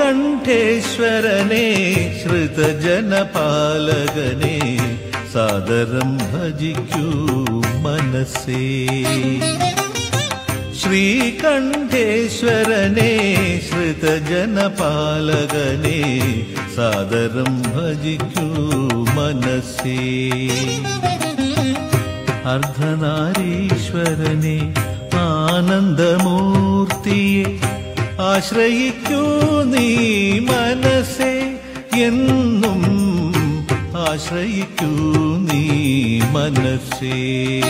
ശ്രീകണ്ഠേശ്വരനെ ശ്രുതജനപാലകനെ സാദരം ഭജിക്കൂ മനസ്സേ ശ്രീകണ്ഠേശ്വരനെ ശ്രുതജനപാലകനെ സാദരം ഭജിക്കൂ മനസ്സേ അർദ്ധനാരീശ്വരനെ ആനന്ദമൂർത്തിയെ ആശ്രയിക്കൂ നീ മനസ്സേ എന്നും ആശ്രയിക്കൂ നീ മനസ്സേ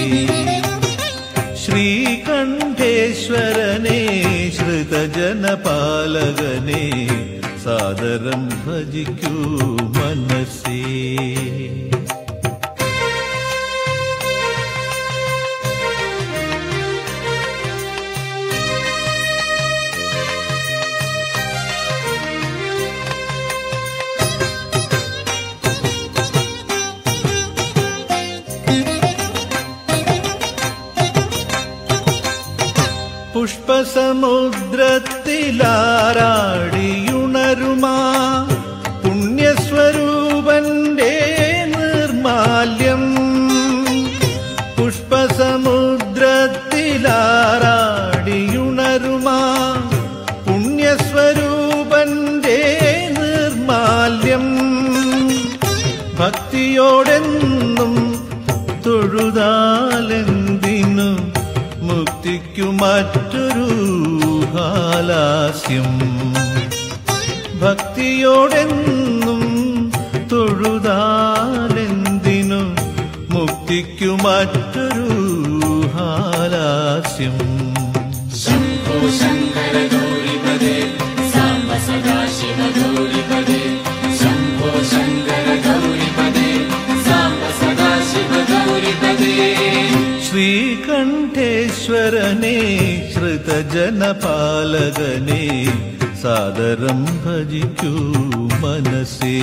ശ്രീകണ്ഠേശ്വരനെ ശ്രുതജനപാലകനെ സാദരം ഭജിക്കൂ മനസ്സേ പുഷ്പസമുദ്രത്തിലാറാടിയുണരുമാ പുണ്യസ്വരൂപന്റെ നിർമാല്യം പുഷ്പസമുദ്രത്തിലാറാടിയുണരുമാ പുണ്യസ്വരൂപന്റെ നിർമാല്യം ഭക്തിയോടെന്നും തൊഴുതാലെന്തിനു മുക്തിക്കു മറ്റൊരു ഹാലാസ്യം ഭക്തിയോടെന്നും തൊഴുതാലെന്തിനു മുക്തിക്കു മറ്റൊരു ഹാലാസ്യം शम्भो शङ्कर गौरिपदे साम्ब सदाशिव गौरिपदे शम्भो शङ्कर गौरिपदे साम्ब सदाशिव गौरिपदे ശ്രീകണ്ഠേശ്വരനെ ശ്രുതജനപാലകനെ സാദരം ഭജിക്കൂ മനസ്സേ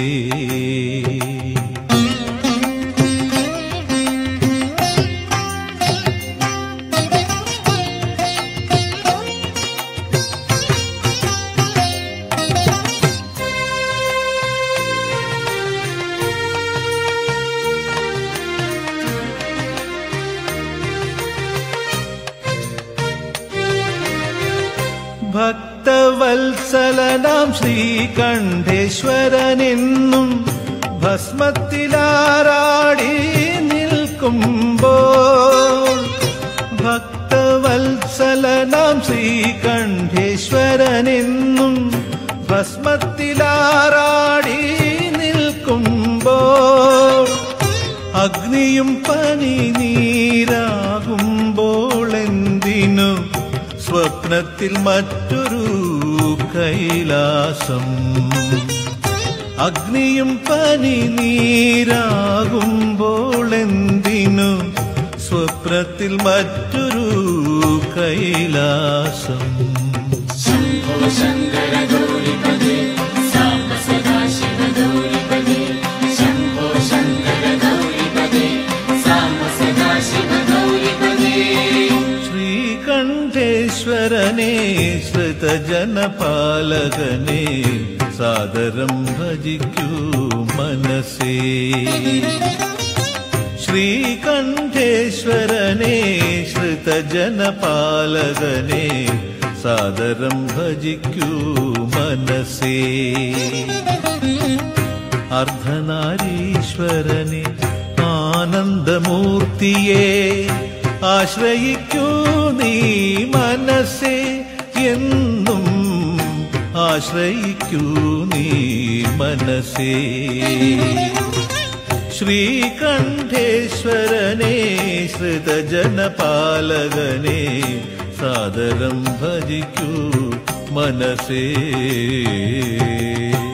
ഭക്തവത്സലനാം ശ്രീകണ്ഠേശ്വരനെന്നും ഭസ്മത്തിലാറാടി നിൽക്കുമ്പോൾ ഭക്തവത്സലനാം ശ്രീകണ്ഠേശ്വരനെന്നും ഭസ്മത്തിലാറാടി നിൽക്കുമ്പോൾ അഗ്നിയും പനി നീരാകുമ്പോൾ എന്തിനു സ്വപ്നത്തിൽ മറ്റൊരു കൈലാസം അഗ്നിയും പനി നീരാകുമ്പോൾ എന്തിനു സ്വപ്നത്തിൽ മറ്റൊരു കൈലാസം शम्भो शङ्कर गौरिपदे साम्ब सदाशिव गौरिपदे शम्भो शङ्कर गौरिपदे साम्ब सदाशिव गौरिपदे ശ്രീകണ്ഠേശ്വരനെ ശ്രുതജനപാലകനെ സാദരം ഭജിക്കൂ മനസ്സേ ശ്രീകണ്ഠേശ്വരനെ ശ്രുതജനപാലകനെ സാദരം ഭജിക്കൂ മനസ്സേ അർദ്ധനാരീശ്വരനെ ആനന്ദമൂർത്തിയെ ആശ്രയിക്കൂ നീ മനസ്സേ എന്നും ആശ്രയിക്കൂ നീ മനസ്സേ ശ്രീകണ്ഠേശ്വരനെ ശ്രുതജനപാലകനെ സാദരം ഭജിക്കൂ മനസ്സേ